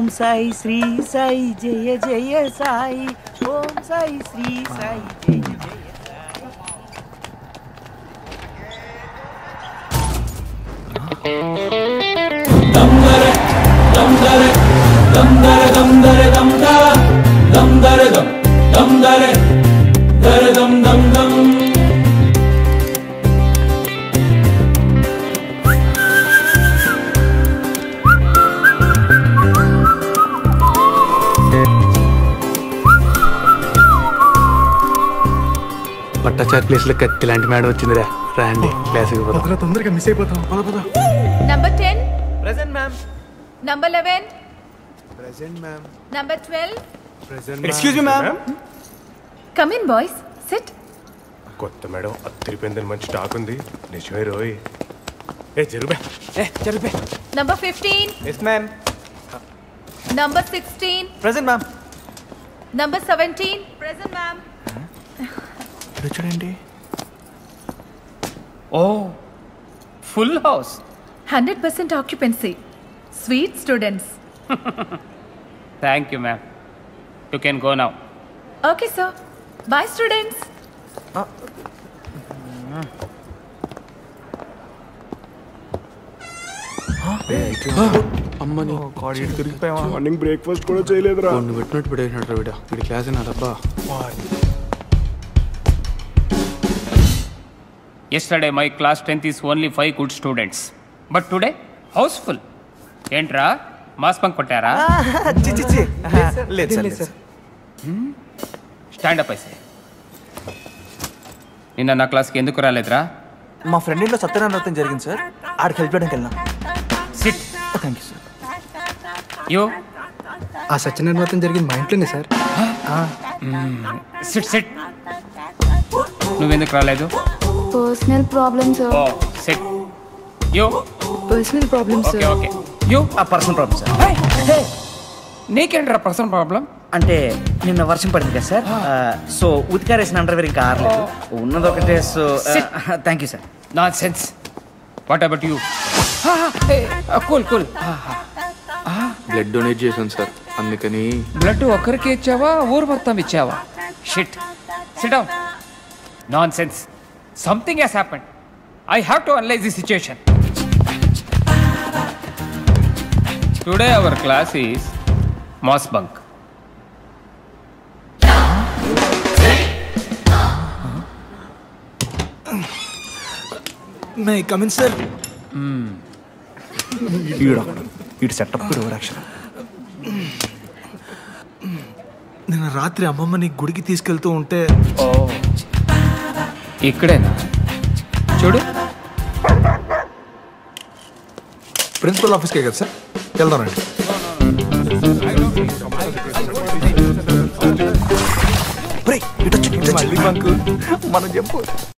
ఓం సాయి శ్రీ సాయి జయ జయ సాయి ఓం సాయి శ్రీ సాయి జయ జయ సాయి పట్టాచారి ప్లేస్ లో కత్తి లాంటి మేడం వచ్చిందిరా రాండి క్లాస్కి పోదాం తొందరగా మిస్ అయిపోతాం పద పద Number 10, present ma'am number 11, present ma'am number 12. Present excuse me ma'am Come in, boys. Sit. కొత్త మేడం అత్తిరిపోయిందని మంచి టాక్ ఉంది నిజమే రోయ్ ఏ జరుబే ఏ జరిపే Number 15, yes ma'am number 16, present ma'am number 17. Present, ma'am. చూడండి ఓ full house 100% occupancy. Sweet students. Thank you ma'am you can go now Okay, sir. Bye, students. అమ్మని మార్నింగ్ బ్రేక్ఫాస్ట్ కూడా చేయలేదురా కొన్ని పెట్టినట్టు పెట్టేసినట్టు వీడ వీడి క్లాస్ నాదబ్బా yesterday my class tenth is only five good students but today house full ఏంట్రా మాస్ బంక్ కొట్టారా లేదు సార్ స్టాండప్ అయితే నిన్న నా క్లాస్కి ఎందుకు రాలేదురా మా ఫ్రెండ్ ఇంట్లో సత్యనారాయణ వ్రతం జరిగింది సార్ ఆడికి హెల్ప్ చేయడానికి వెళ్ళినా sit thank you sir you ఆ సత్యనారాయణ వ్రతం జరిగింది మా ఇంట్లోనే సార్ సిట్ సిట్ నువ్వెందుకు రాలేదు పర్సనల్ ప్రాబ్లమ్స్ ఓ sit you personal problems okay okay you ఆ పర్సనల్ ప్రాబ్లం సార్ నీకేంట్రా పర్సనల్ ప్రాబ్లం అంటే నిన్న వర్షం పడింది కదా సార్ సో ఉతికారేసిన అండర్వేర్ ఇంకా ఆరలేదు ఉన్నది ఒకటే so Sit. Thank you sir not sense what about you cool cool blood donate చేశాను సార్ అందుకని బ్లడ్ ఒక్కరికి ఇచ్చావా ఊరు మొత్తం ఇచ్చావా shit sit down non sense something he's happened I have to analyze the situation today our class is mass bunk may come in sir ఈడ ఈడు setup over action నిన్న రాత్రి అమ్మమ్మని గుడికి తీసుకెళ్తూ ఉంటే ఓ ఇక్కడేనా చూడు ప్రిన్సిపల్ ఆఫీస్కే కదా సార్ వెళ్దానండి బ్రేక్ ఇటు వచ్చి, ఇటు వచ్చి. మనం చెప్పు